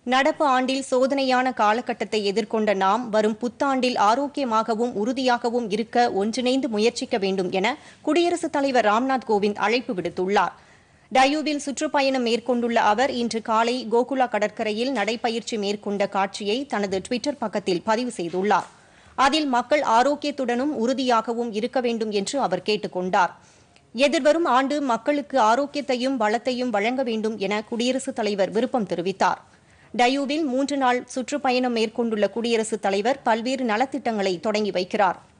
நடப்பு ஆண்டில் சோதனையான காலகட்டத்தை எதிர்கொண்ட நாம் வரும் புத்தாண்டில் ஆரோக்கியமாகவும் உறுதியாகவும் இருக்க ஒன்றிணைந்து முயற்சிக்க வேண்டும் என குடியரசுத் தலைவர் ராம்நாத் கோவிந்த் அழைப்பு விடுத்துள்ளார் டயூவில் சுற்றுப்பயணம் மேற்கொண்டுள்ள அவர் இன்று காலை கோகுலா கடற்கரையில் நடைபயிற்சி மேற்கொண்ட காட்சியை தனது டுவிட்டர் பக்கத்தில் பதிவு செய்துள்ளார் அதில் மக்கள் ஆரோக்கியத்துடனும் உறுதியாகவும் இருக்க வேண்டும் என்று அவர் கேட்டுக் கொண்டார் எதிர்வரும் ஆண்டு மக்களுக்கு ஆரோக்கியத்தையும் வளத்தையும் வழங்க வேண்டும் என குடியரசுத் தலைவர் விருப்பம் தெரிவித்தார் டயூவில் மூன்று நாள் சுற்றுப்பயணம் மேற்கொண்டுள்ள குடியரசுத் தலைவர் பல்வேறு நலத்திட்டங்களை தொடங்கி வைக்கிறார்